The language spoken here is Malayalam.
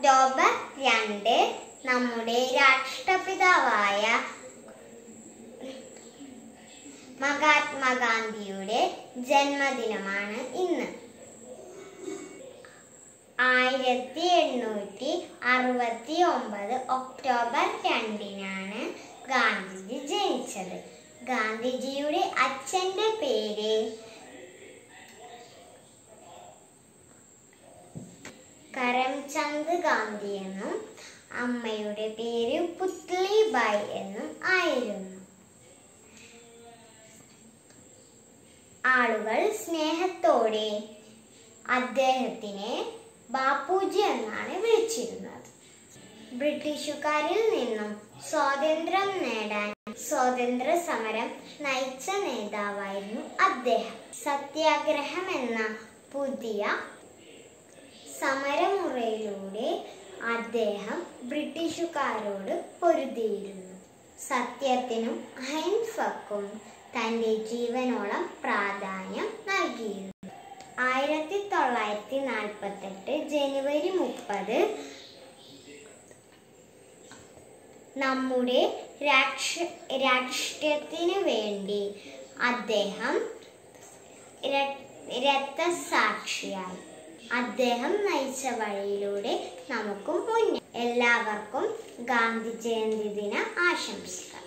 ഒക്ടോബർ രണ്ട് നമ്മുടെ രാഷ്ട്രപിതാവായ മഹാത്മാഗാന്ധിയുടെ ജന്മദിനമാണ് ഇന്ന് ആയിരത്തി എണ്ണൂറ്റി അറുപത്തി ഒമ്പത് ഒക്ടോബർ രണ്ടിനാണ് ഗാന്ധിജി ജനിച്ചത് ഗാന്ധിജിയുടെ അച്ഛന്റെ പേര് കരംചന്ദ് ഗാന്ധി എന്നും അമ്മയുടെ പേര് പുത്ലിബായ് എന്നും ആയിരുന്നു ആളുകൾ സ്നേഹത്തോടെ അദ്ദേഹത്തിനെ ബാപ്പുജി എന്നാണ് വിളിച്ചിരുന്നത് ബ്രിട്ടീഷുകാരിൽ നിന്നും സ്വാതന്ത്ര്യം നേടാൻ സ്വാതന്ത്ര്യ സമരം നയിച്ച നേതാവായിരുന്നു അദ്ദേഹം സത്യാഗ്രഹം എന്ന പുതിയ സമരമുറയിലൂടെ അദ്ദേഹം ബ്രിട്ടീഷുകാരോട് പൊരുതിയിരുന്നു സത്യത്തിനും അഹിംസക്കും തന്റെ ജീവനോളം പ്രാധാന്യം നൽകിയിരുന്നു ആയിരത്തി തൊള്ളായിരത്തി നാൽപ്പത്തെട്ട് ജനുവരി മുപ്പത് നമ്മുടെ രാക്ഷ രാഷ്ട്രത്തിന് വേണ്ടി അദ്ദേഹം ര- രക്തസാക്ഷിയായി അദ്ദേഹം നയിച്ച വഴിയിലൂടെ നമുക്കും മുന്നേ എല്ലാവർക്കും ഗാന്ധി ജയന്തി ദിന ആശംസകൾ